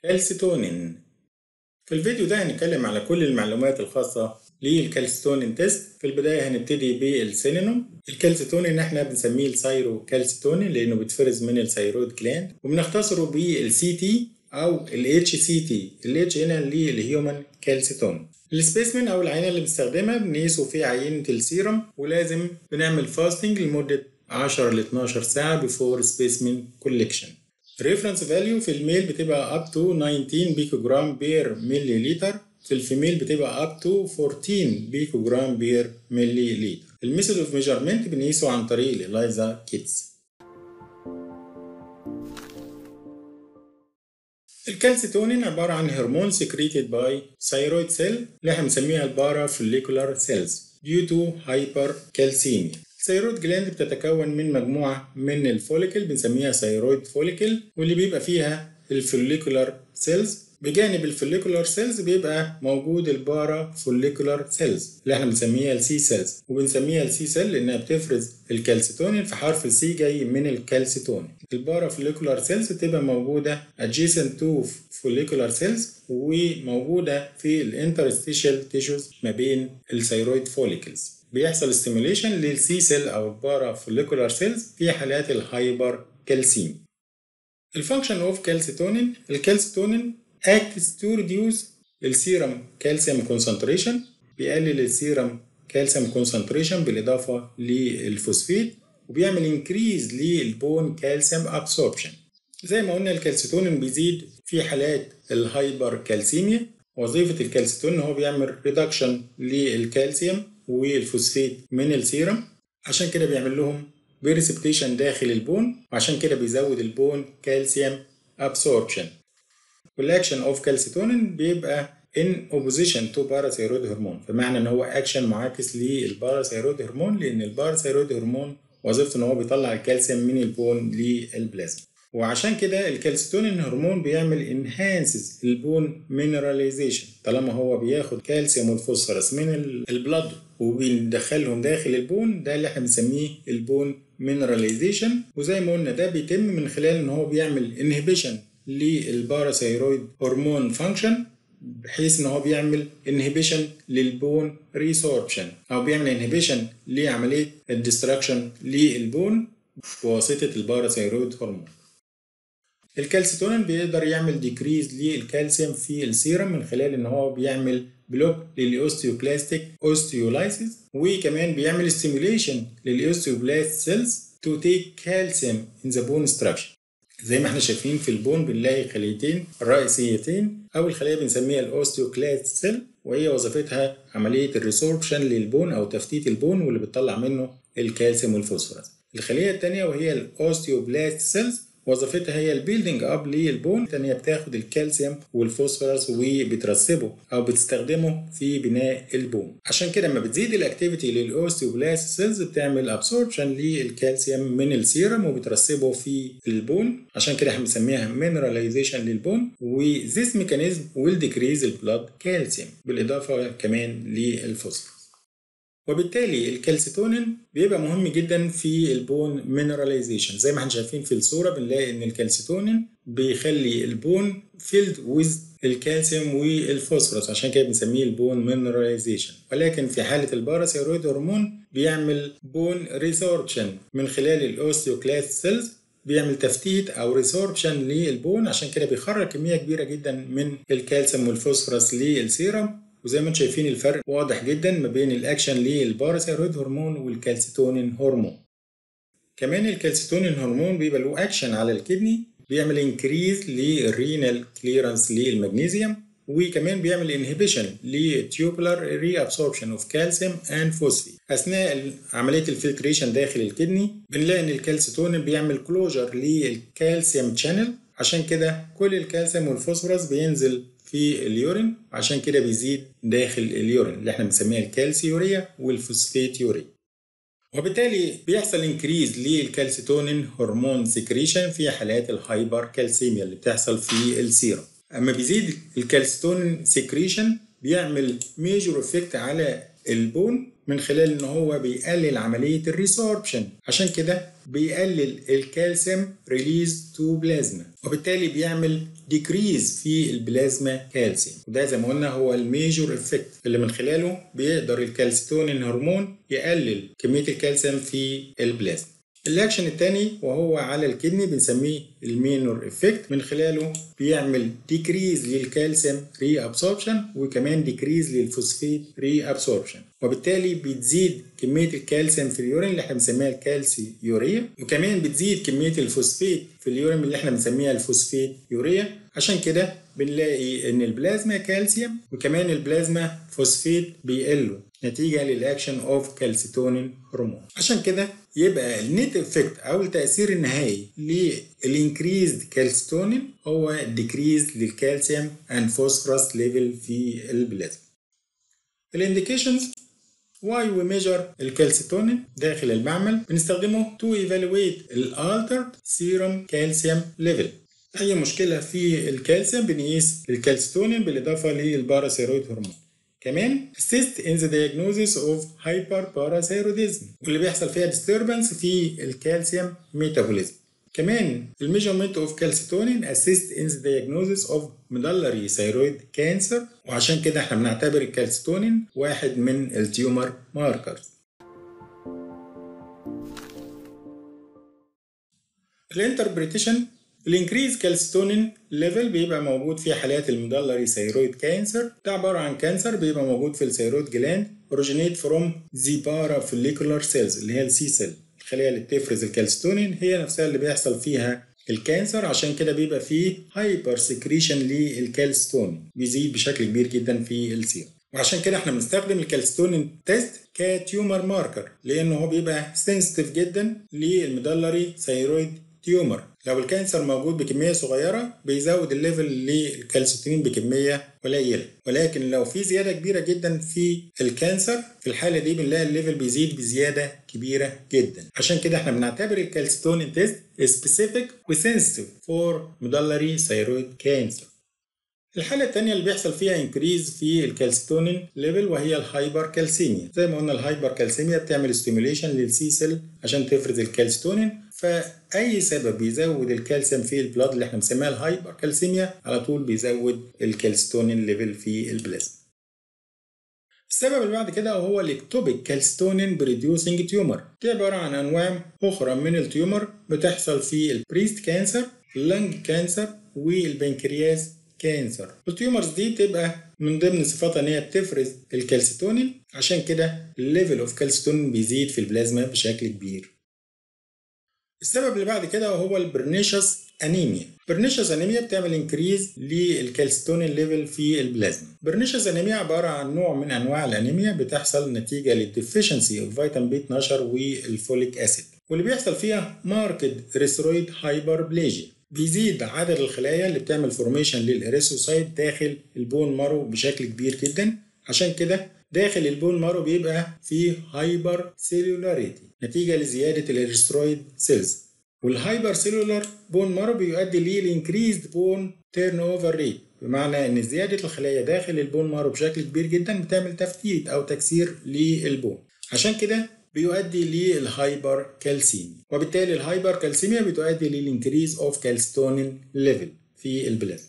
كالسيتونين في الفيديو ده هنتكلم على كل المعلومات الخاصة للكالسيتونين تيست في البداية هنبتدي بالسينونيم الكالسيتونين احنا بنسميه السايرو كالسيتونين لأنه بيتفرز من الثيرويد جلاند وبنختصره بالسي تي أو الاتش سي تي الاتش هنا اللي الهيومن كالسيتون السبيسمن أو العينة اللي بنستخدمها بنقيسه في عينة السيرم ولازم بنعمل فاستنج لمدة 10 ل 12 ساعة بيفور سبيسمن كوليكشن الريفرنس فاليو في الميل بتبقى up to 19 بيكو جرام بير ملي لتر في الفيميل بتبقى up to 14 بيكو جرام بير ملي لتر الميثود اوف ميجرمنت بنقيسه عن طريق الإلايزا كيتس الكالسيتونين عبارة عن هرمون secreted by thyroid cell اللي احنا بنسميها البارا follicular cells due to hypercalcemia الثيرويد جلاند بتتكون من مجموعة من الفوليكل بنسميها ثيرويد فوليكل واللي بيبقى فيها الفوليكولار سيلز بجانب الفوليكولار سيلز بيبقى موجود البارا فوليكولار سيلز اللي احنا بنسميها السي سيلز وبنسميها السي سيل لانها بتفرز الكالسيتونين في حرف السي جاي من الكالسيتونين البارا فوليكولار سيلز بتبقى موجودة adjacent to follicular cells وموجودة في الانترستيشال تيشوز ما بين الثيرويد فوليكلز بيحصل ستيميوليشن للسي سيل او البارا فوليكولار سيلز في حالات الهايبر كالسيمي الفانكشن اوف كالسيتونين الكالسيتونين acts to reduce السيرم كالسيوم كونسنتريشن بيقلل السيرم كالسيوم كونسنتريشن بالاضافه للفوسفيت وبيعمل انكريز للبون كالسيوم ابسوربشن زي ما قلنا الكالسيتونين بيزيد في حالات الهايبر كالسيميا وظيفه الكالسيتونين هو بيعمل ريدكشن للكالسيوم والفوسفيت من السيرم عشان كده بيعمل لهم بريسبتيشن داخل البون وعشان كده بيزود البون كالسيوم ابسوربشن والاكشن اوف كالسيتونين بيبقى in opposition to parathyroid هرمون بمعنى ان هو اكشن معاكس للباراثيرويد هرمون لان الباراثيرويد هرمون وظيفته ان هو بيطلع الكالسيوم من البون للبلازما وعشان كده الكالسيتونين هرمون بيعمل انهانسز البون مينراليزيشن طالما هو بياخد كالسيوم والفوسفورس من البلد وبيدخلهم داخل البون ده اللي احنا بنسميه البون مينراليزيشن وزي ما قلنا ده بيتم من خلال ان هو بيعمل انهبيشن للباراثيرويد هرمون فانكشن بحيث ان هو بيعمل انهبيشن للبون ريسوربشن او بيعمل انهبيشن لعمليه الدستركشن للبون بواسطه الباراثيرويد هرمون الكالسيتونين بيقدر يعمل ديكريز للكالسيوم في السيرم من خلال ان هو بيعمل بلوك للاوستيوكلاستيك اوستيولايسيس وكمان بيعمل ستيميوليشن للاوستيوبلاست سيلز تو تيك كالسيوم ان ذا بون ستراكشر زي ما احنا شايفين في البون بنلاقي خليتين رئيسيتين اول خليه بنسميها الاوستيوكلاست سيل وهي وظيفتها عمليه الريسوربشن للبون او تفتيت البون واللي بتطلع منه الكالسيوم والفوسفورس الخليه الثانيه وهي الاوستيوبلاست سيلز وظيفتها هي البيلدنج اب للبون ان هي بتاخد الكالسيوم والفوسفورس وبترسبه او بتستخدمه في بناء البون عشان كده لما بتزيد الاكتيفيتي للاوستيوبلاست سيلز بتعمل ابسوربشن للكالسيوم من السيرم وبترسبه في البون عشان كده احنا بنسميها مينراليزيشن للبون وذيس ميكانيزم ويل ديكريز البلاد كالسيوم بالاضافه كمان للفوسفورس وبالتالي الكالسيتونين بيبقى مهم جدا في البون مينراليزيشن زي ما احنا شايفين في الصوره بنلاقي ان الكالسيتونين بيخلي البون فيلد ويز الكالسيوم والفوسفورس عشان كده بنسميه البون مينراليزيشن ولكن في حاله الباراثيرويد هرمون بيعمل بون ريسوربشن من خلال الاوستيوكلاست سيلز بيعمل تفتيت او ريسوربشن للبون عشان كده بيخرج كميه كبيره جدا من الكالسيوم والفوسفورس للسيرم وزي ما انتم شايفين الفرق واضح جدا ما بين الاكشن للباراثيرويد هرمون والكالسيتونين هرمون كمان الكالسيتونين هرمون بيبقى له اكشن على الكدني بيعمل انكريز للرينال كليرنس للمغنيسيوم وكمان بيعمل انهبيشن لتيوبولار ري ابسوربشن اوف كالسيوم اند فوسفيت اثناء عمليه الفلتريشن داخل الكدني بنلاقي ان الكالسيتونين بيعمل كلوجر للكالسيوم شانل عشان كده كل الكالسيوم والفوسفورس بينزل في اليورين عشان كده بيزيد داخل اليورين اللي احنا بنسميها الكالسيوريا والفوسفيتيوريا وبالتالي بيحصل انكريز للكالسيتونين هرمون سكريشن في حالات الهايبر كالسيميا اللي بتحصل في السيرم اما بيزيد الكالسيتونين سكريشن بيعمل ميجور افكت على البون من خلال ان هو بيقلل عمليه الريسوربشن عشان كده بيقلل الكالسيوم ريليز تو بلازما وبالتالي بيعمل ديكريز في البلازما كالسيوم وده زي ما قلنا هو الميجور افكت اللي من خلاله بيقدر الكالستونين هرمون يقلل كميه الكالسيوم في البلازما الاكشن الثاني وهو على الكدني بنسميه المينور افكت من خلاله بيعمل ديكريز للكالسيوم ري ابسوربشن وكمان ديكريز للفوسفيت ري ابسوربشن وبالتالي بتزيد كميه الكالسيوم في اليورين اللي احنا بنسميها الكالسي يوريا وكمان بتزيد كميه الفوسفيت في اليورين اللي احنا بنسميها الفوسفيت يوريا عشان كده بنلاقي ان البلازما كالسيوم وكمان البلازما فوسفيت بيقلوا نتيجه للاكشن اوف كالسيتونين هرمون عشان كده يبقى النت افكت او التاثير النهائي للانكريزد كالسيتونين هو ديكريز للكالسيوم اند فوسفورس ليفل في البلازما الانديكيشنز واي وي ميجر الكالسيتونين داخل المعمل بنستخدمه تو ايفالويت الالترد سيروم كالسيوم ليفل اي مشكله في الكالسيوم بنقيس الكالسيتونين بالاضافه للباراثيرويد هرمون كمان assist in the diagnosis of hyperparathyroidism واللي بيحصل فيها disturbance في الكالسيوم ميتابوليزم كمان الميجرمنت اوف كالسيتونين assist in the diagnosis of medullary thyroid cancer وعشان كده احنا بنعتبر الكالسيتونين واحد من التيومر ماركرز الانتربريتيشن الانكريز كالستونين ليفل بيبقى موجود في حالات المدلري ثيرويد كانسر ده عباره عن كانسر بيبقى موجود في الثيرويد جلاند اوريجينيت فروم زيبارا فوليكولار سيلز اللي هي السي سيل الخليه اللي بتفرز الكالستونين هي نفسها اللي بيحصل فيها الكانسر عشان كده بيبقى فيه هايبر سكريشن للكالستونين بيزيد بشكل كبير جدا في السيرم وعشان كده احنا بنستخدم الكالستونين تيست كتيومر ماركر لانه هو بيبقى سنسيتيف جدا للمدلري ثيرويد تيومر لو الكانسر موجود بكمية صغيرة بيزود الليفل للكالسيتونين بكمية قليلة ولكن لو في زيادة كبيرة جدا في الكانسر في الحالة دي بنلاقي الليفل بيزيد بزيادة كبيرة جدا عشان كده احنا بنعتبر الكالسيتونين تيست specific وسنسيتيف فور medullary thyroid cancer الحالة الثانية اللي بيحصل فيها انكريز في الكالسيتونين ليفل وهي الهايبر كالسيميا زي ما قلنا الهايبر كالسيميا بتعمل ستيميوليشن للسي سيل عشان تفرز الكالسيتونين فأي سبب بيزود الكالسيوم في البلاد اللي احنا بنسميها الهايبر كالسيميا على طول بيزود الكالسيتونين ليفل في البلازما السبب اللي بعد كده هو الاكتوبيك كالستونين بريديوسنج تيومر دي عبارة عن أنواع أخرى من التيومر بتحصل في البريست كانسر اللنج كانسر والبنكرياس كانسر التيومرز دي تبقى من ضمن صفاتها ان هي بتفرز الكالسيتونين عشان كده الليفل اوف كالسيتونين بيزيد في البلازما بشكل كبير السبب اللي بعد كده هو البرنيشس انيميا برنيشس انيميا بتعمل انكريز للكالسيتونين ليفل في البلازما برنيشس انيميا عباره عن نوع من انواع الانيميا بتحصل نتيجه للديفيشنسي اوف فيتامين بي 12 والفوليك اسيد واللي بيحصل فيها ماركت ريسترويد هايبربليجيا بيزيد عدد الخلايا اللي بتعمل فورميشن للاريثروسايت داخل البون مارو بشكل كبير جدا عشان كده داخل البون مارو بيبقى فيه هايبر سيلولاريتي نتيجة لزيادة الاريثرويد سيلز والهايبر سيلولار بون مارو بيؤدي للانكريزد بون تيرن اوفر ريت بمعنى ان زيادة الخلايا داخل البون مارو بشكل كبير جدا بتعمل تفتيت او تكسير للبون عشان كده بيؤدي للهايبر كالسيميا وبالتالي الهايبر كالسيميا بتؤدي للانكريز اوف كالستونين ليفل في البلازما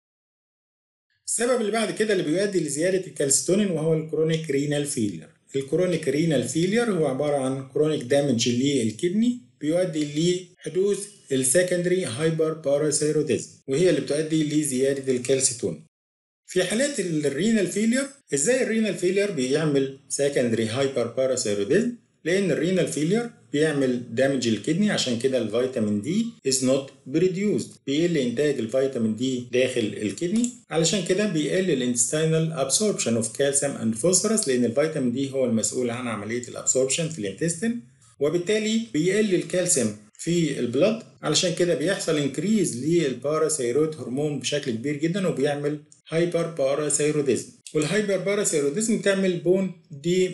السبب اللي بعد كده اللي بيؤدي لزيادة الكالستونين وهو الكرونيك رينال فيلير الكرونيك رينال فيلير هو عبارة عن كرونيك دامج للكدني بيؤدي لحدوث السكندري هايبر باراثيروديزم وهي اللي بتؤدي لزيادة الكالسيتون في حالات الرينال فيلير ازاي الرينال فيلير بيعمل سكندري هايبر باراثيروديزم لان الرينال فيلير بيعمل دامج الكدني عشان كده الفيتامين دي از نوت بريديوسد بيقل انتاج الفيتامين دي داخل الكدني علشان كده بيقل الانتستينال ابسوربشن اوف كالسيوم اند فوسفورس لان الفيتامين دي هو المسؤول عن عمليه الابسوربشن في الانتستين وبالتالي بيقل الكالسيوم في البلد علشان كده بيحصل انكريز للباراثيرويد هرمون بشكل كبير جدا وبيعمل هايبر باراثيروديزم والهايبر باراثيروديزم بتعمل بون دي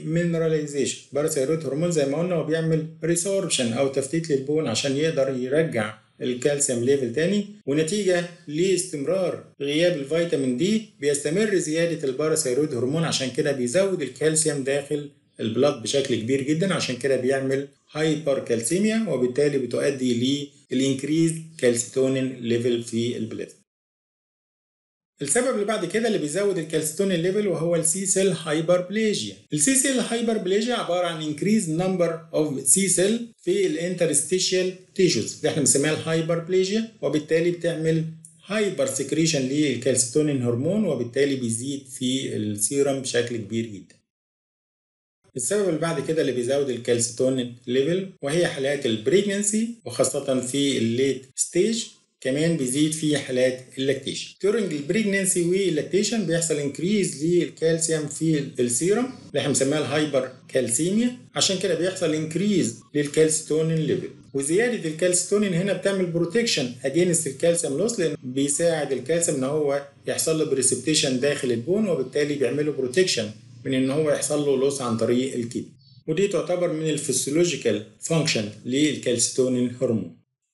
مينراليزيشن باراثيرويد هرمون زي ما قلنا هو بيعمل ريسوربشن او تفتيت للبون عشان يقدر يرجع الكالسيوم ليفل تاني ونتيجة لاستمرار غياب الفيتامين دي بيستمر زيادة الباراثيرويد هرمون عشان كده بيزود الكالسيوم داخل البلاد بشكل كبير جدا عشان كده بيعمل هايبر كالسيميا وبالتالي بتؤدي للانكريز كالسيتونين ليفل في البلازما السبب اللي بعد كده اللي بيزود الكالسيتونين ليفل وهو السي سيل هايبربليجيا السي سيل هايبربليجيا عباره عن انكريز نمبر اوف سي سيل في الانترستيشيال تيشوز اللي احنا بنسميها الهايبربليجيا وبالتالي بتعمل هايبر سكريشن للكالسيتونين هرمون وبالتالي بيزيد في السيرم بشكل كبير جدا السبب اللي بعد كده اللي بيزود الكالسيتونين ليفل وهي حالات البريجنسي وخاصة في الليت ستيج كمان بيزيد في حالات اللاكتيشن during البريجننسي واللاكتيشن بيحصل انكريز للكالسيوم في السيرم اللي احنا بنسميها الهايبر كالسيميا عشان كده بيحصل انكريز للكالسيتونين ليفل وزياده الكالسيتونين هنا بتعمل بروتكشن اجينست الكالسيوم لوس لان بيساعد الكالسيوم ان هو يحصل له بريسبتيشن داخل البون وبالتالي بيعمل له بروتكشن من ان هو يحصل له لوس عن طريق الكدني ودي تعتبر من الفسيولوجيكال فانكشن للكالسيتونين هرمون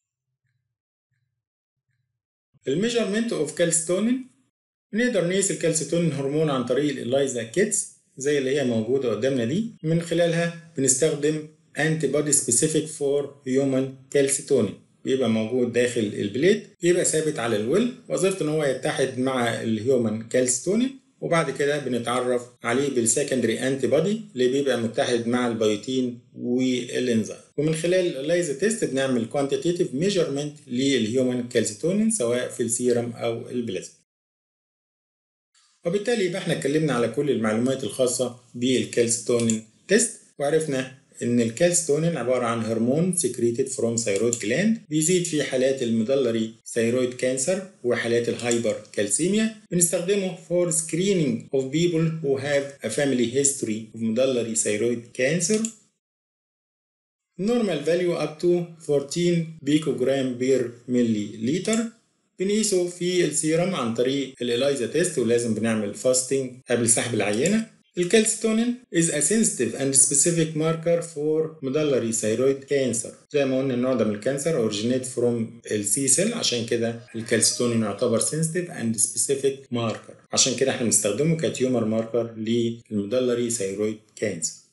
الميجرمنت اوف كالسيتونين نقدر نقيس الكالسيتونين هرمون عن طريق الإلايزا كيتس زي اللي هي موجودة قدامنا دي من خلالها بنستخدم انتي بودي سبيسيفيك فور هيومن كالسيتونين بيبقى موجود داخل البليت بيبقى ثابت على الويل وظيفته ان هو يتحد مع الهيومن كالسيتونين وبعد كده بنتعرف عليه بالسكندري انتي بودي اللي بيبقى متحد مع البيوتين والانزيم ومن خلال الليزر تيست بنعمل كوانتيتيف ميجرمنت للهيومن كالسيتونين سواء في السيرم او البلازما وبالتالي يبقى احنا اتكلمنا على كل المعلومات الخاصة بالكالسيتونين تيست وعرفنا ان الكالستونين عباره عن هرمون سكريتد فروم ثيرويد جلاند بيزيد في حالات المدلري ثيرويد كانسر وحالات الهايبر كالسيميا بنستخدمه for screening of people who have a family history of medullary thyroid cancer normal value up to 14 بيكوجرام بير ملي لتر بنقيسه في السيرم عن طريق الإلايزا تيست ولازم بنعمل فاستنج قبل سحب العينة الكالسيتونين is a sensitive and specific marker for medullary thyroid cancer زي ما قلنا النوع ده من الكانسر originate from السي سيل عشان كده الكالسيتونين يعتبر sensitive and specific marker عشان كده احنا بنستخدمه كتيومر ماركر للمدلري ثيرويد كانسر